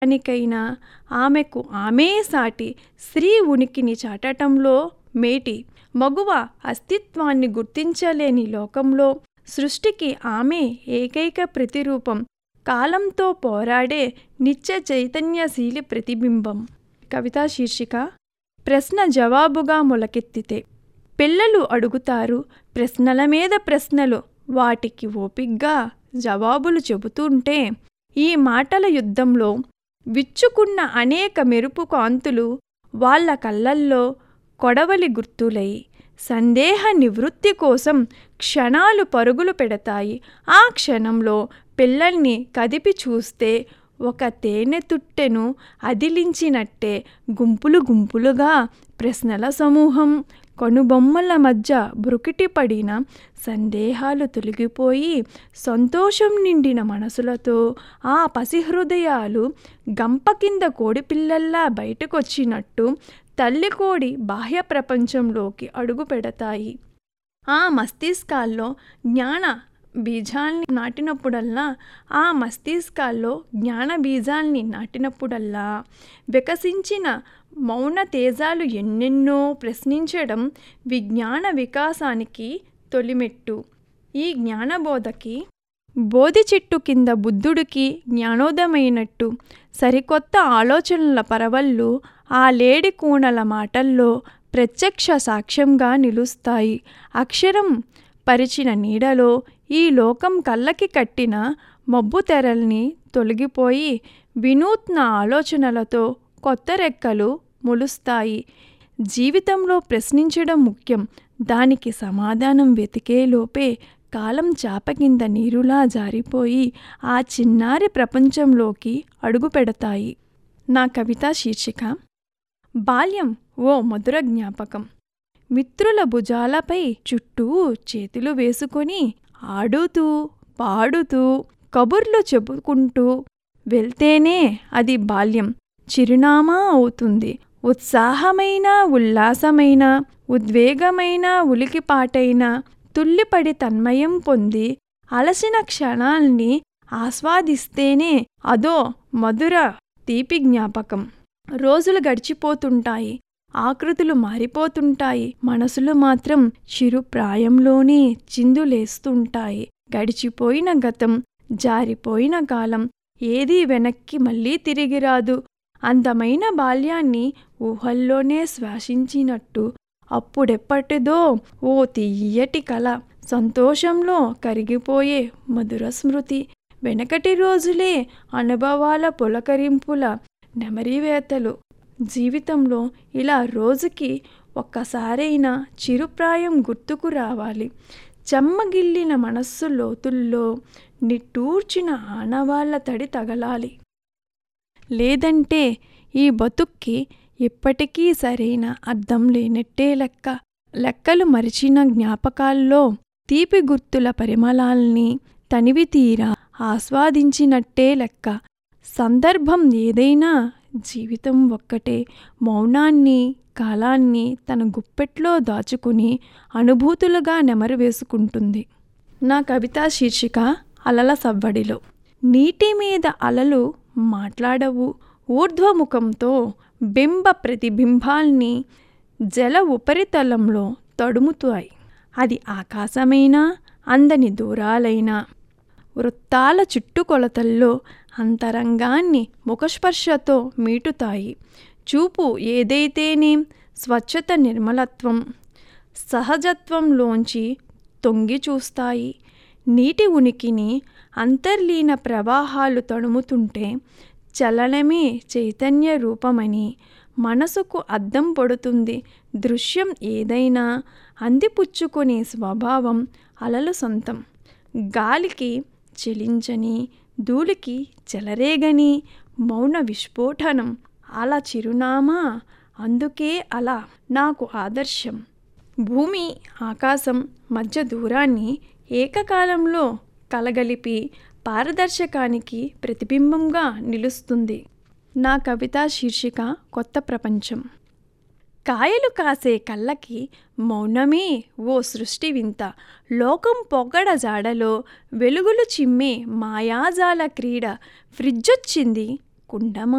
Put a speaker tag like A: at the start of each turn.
A: దానికైనా ఆమెకు ఆమె సాటి స్త్రీ ఉనికిని చాటటంలో మేటి మగువ అస్తిత్వాన్ని గుర్తించలేని లోకంలో సృష్టికి ఆమె ఏకైక ప్రతిరూపం కాలంతో పోరాడే నిత్య చైతన్యశీలి ప్రతిబింబం కవితా శీర్షిక ప్రశ్న జవాబుగా మొలకెత్తితే పిల్లలు అడుగుతారు ప్రశ్నల మీద ప్రశ్నలు వాటికి ఓపిగ్గా జవాబులు చెబుతుంటే ఈ మాటల యుద్ధంలో విచ్చుకున్న అనేక మెరుపు కాంతులు వాళ్ళ కళ్ళల్లో కొడవలి గుర్తులై సందేహ నివృత్తి కోసం క్షణాలు పరుగులు పెడతాయి ఆ క్షణంలో పిల్లల్ని కదిపి చూస్తే ఒక తేనె తుట్టెను అదిలించినట్టే గుంపులు గుంపులుగా ప్రశ్నల సమూహం కనుబొమ్మల మధ్య బ్రుకిటి పడిన సందేహాలు తొలగిపోయి సంతోషం నిండిన మనసులతో ఆ పసిహృదయాలు గంప కింద కోడిపిల్లల్లా బయటకొచ్చినట్టు తల్లి కోడి బాహ్య ప్రపంచంలోకి అడుగు పెడతాయి ఆ మస్తిష్కాల్లో జ్ఞాన బీజాల్ని నాటినప్పుడల్లా ఆ మస్తిష్కాల్లో జ్ఞాన బీజాల్ని నాటినప్పుడల్లా వికసించిన మౌన తేజాలు ఎన్నెన్నో ప్రశ్నించడం విజ్ఞాన వికాసానికి తొలిమెట్టు ఈ జ్ఞానబోధకి బోధి చెట్టు కింద బుద్ధుడికి జ్ఞానోదయమైనట్టు సరికొత్త ఆలోచనల పరవళ్ళు ఆ లేడి కూనల మాటల్లో ప్రత్యక్ష సాక్ష్యంగా నిలుస్తాయి అక్షరం పరిచిన నీడలో ఈ లోకం కళ్ళకి కట్టిన మబ్బు తెరల్ని తొలగిపోయి వినూత్న ఆలోచనలతో కొత్త రెక్కలు మొలుస్తాయి జీవితంలో ప్రశ్నించడం ముఖ్యం దానికి సమాధానం వెతికేలోపే కాలం చాప కింద నీరులా జారిపోయి ఆ చిన్నారి ప్రపంచంలోకి అడుగు పెడతాయి నా కవితా శీర్షిక బాల్యం ఓ మధుర జ్ఞాపకం మిత్రుల భుజాలపై చుట్టూ చేతులు వేసుకొని ఆడుతూ పాడుతూ కబుర్లు చెప్పుకుంటూ వెళ్తేనే అది బాల్యం చిరునామా అవుతుంది ఉత్సాహమైన ఉల్లాసమైన ఉద్వేగమైన ఉలికిపాటైన తుల్లిపడి తన్మయం పొంది అలసిన క్షణాల్ని ఆస్వాదిస్తేనే అదో మధుర తీపి జ్ఞాపకం రోజులు గడిచిపోతుంటాయి ఆకృతులు మారిపోతుంటాయి మనసులు మాత్రం చిరు ప్రాయంలోనే చిందులేస్తుంటాయి గడిచిపోయిన గతం జారిపోయిన కాలం ఏదీ వెనక్కి మళ్ళీ తిరిగి రాదు అందమైన బాల్యాన్ని ఊహల్లోనే శ్వాసించినట్టు అప్పుడెప్పటిదో ఓ తీయటి కల సంతోషంలో కరిగిపోయే మధుర స్మృతి వెనకటి రోజులే అనుభవాల పులకరింపుల నెమరివేతలు జీవితంలో ఇలా రోజుకి ఒక్కసారైనా చిరుప్రాయం గుర్తుకు రావాలి చెమ్మగిల్లిన మనస్సు లోతుల్లో నిట్టూర్చిన ఆనవాళ్ల తడి తగలాలి లేదంటే ఈ బతుక్కి ఇప్పటికీ సరైన అర్థం లేనట్టే లెక్క లెక్కలు మరిచిన జ్ఞాపకాల్లో తీపి గుర్తుల పరిమళాల్ని తనివి తీరా ఆస్వాదించినట్టే లెక్క సందర్భం ఏదైనా జీవితం ఒక్కటే మౌనాన్ని కాలాన్ని తన గుప్పెట్లో దాచుకుని అనుభూతులుగా నెమరు వేసుకుంటుంది నా కవితా శీర్షిక అలల సవ్వడిలో నీటి మీద అలలు మాట్లాడవు ఊర్ధ్వముఖంతో బింబ ప్రతిబింబాల్ని జల ఉపరితలంలో తడుముతాయి అది ఆకాశమైనా అందని దూరాలైనా వృత్తాల చుట్టుకొలతల్లో అంతరంగాన్ని ముఖస్పర్శతో మీటుతాయి చూపు ఏదైతేనేం స్వచ్ఛత నిర్మలత్వం సహజత్వంలోంచి తొంగి చూస్తాయి నీటి ఉనికిని అంతర్లీన ప్రవాహాలు తడుముతుంటే చలనమే చైతన్య రూపమని మనసుకు అద్దం పడుతుంది దృశ్యం ఏదైనా అందిపుచ్చుకునే స్వభావం అలలు సొంతం గాలికి చెలించని ధూళికి చెలరేగని మౌన విస్ఫోటనం అలా చిరునామా అందుకే అలా నాకు ఆదర్శం భూమి ఆకాశం మధ్య దూరాన్ని ఏకకాలంలో కలగలిపి పారదర్శకానికి ప్రతిబింబంగా నిలుస్తుంది నా కవితా శీర్షిక కొత్త ప్రపంచం కాయలు కాసే కళ్ళకి మౌనమే ఓ సృష్టి వింత లోకం పొగడ జాడలో వెలుగులు చిమ్మే మాయాజాల క్రీడ ఫ్రిడ్జొచ్చింది కుండమ